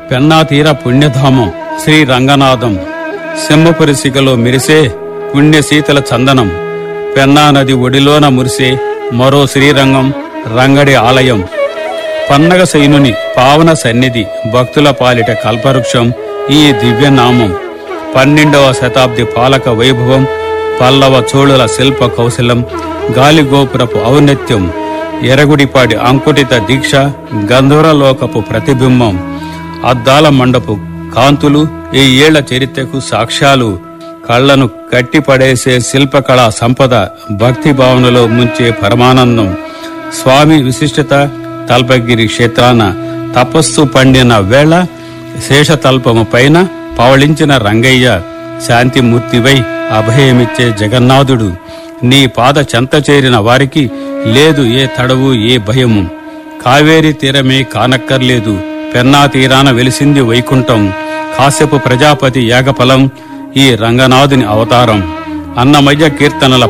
పెన్నా తీర పుణ్యధామం శ్రీ రంగనాథం సింహపురి సిగలో మెరిసే పుణ్య శీతల చందనం పెన్నా నది ఒడిలోన మురిసే మరో శ్రీరంగం రంగడి ఆలయం పన్నగ సైనుని పావన సన్నిధి భక్తుల పాలిట కల్పవృక్షం ఈ దివ్యనామం పన్నెండవ శతాబ్ది పాలక వైభవం పల్లవ చోళుల శిల్ప కౌశలం గాలిగోపురపు ఔన్నత్యం ఎరగుడిపాడి అంకుటిత దీక్ష గంధర్వలోకపు ప్రతిబింబం అద్దాల మండపు కాంతులు ఈ ఏళ్ల చరిత్రకు సాక్ష్యాలు కళ్లను కట్టిపడేసే శిల్పకళా సంపద భక్తి భావనలో ముంచే పరమానందం స్వామి విశిష్టత తల్పగిరి క్షేత్రాన తపస్సు పండిన వేళ శేషతల్పము పైన పవళించిన రంగయ్య శాంతిమూర్తివై అభయమిచ్చే జగన్నాథుడు నీ పాద చెంత చేరిన వారికి లేదు ఏ తడవు ఏ భయము కావేరి తీరమే కానక్కర్లేదు పెన్నా తీరాన వెలిసింది వైకుంఠం కాశ్యపు ప్రజాపతి యాగఫలం ఈ రంగనాథుని అవతారం అన్నమయ్య కీర్తనల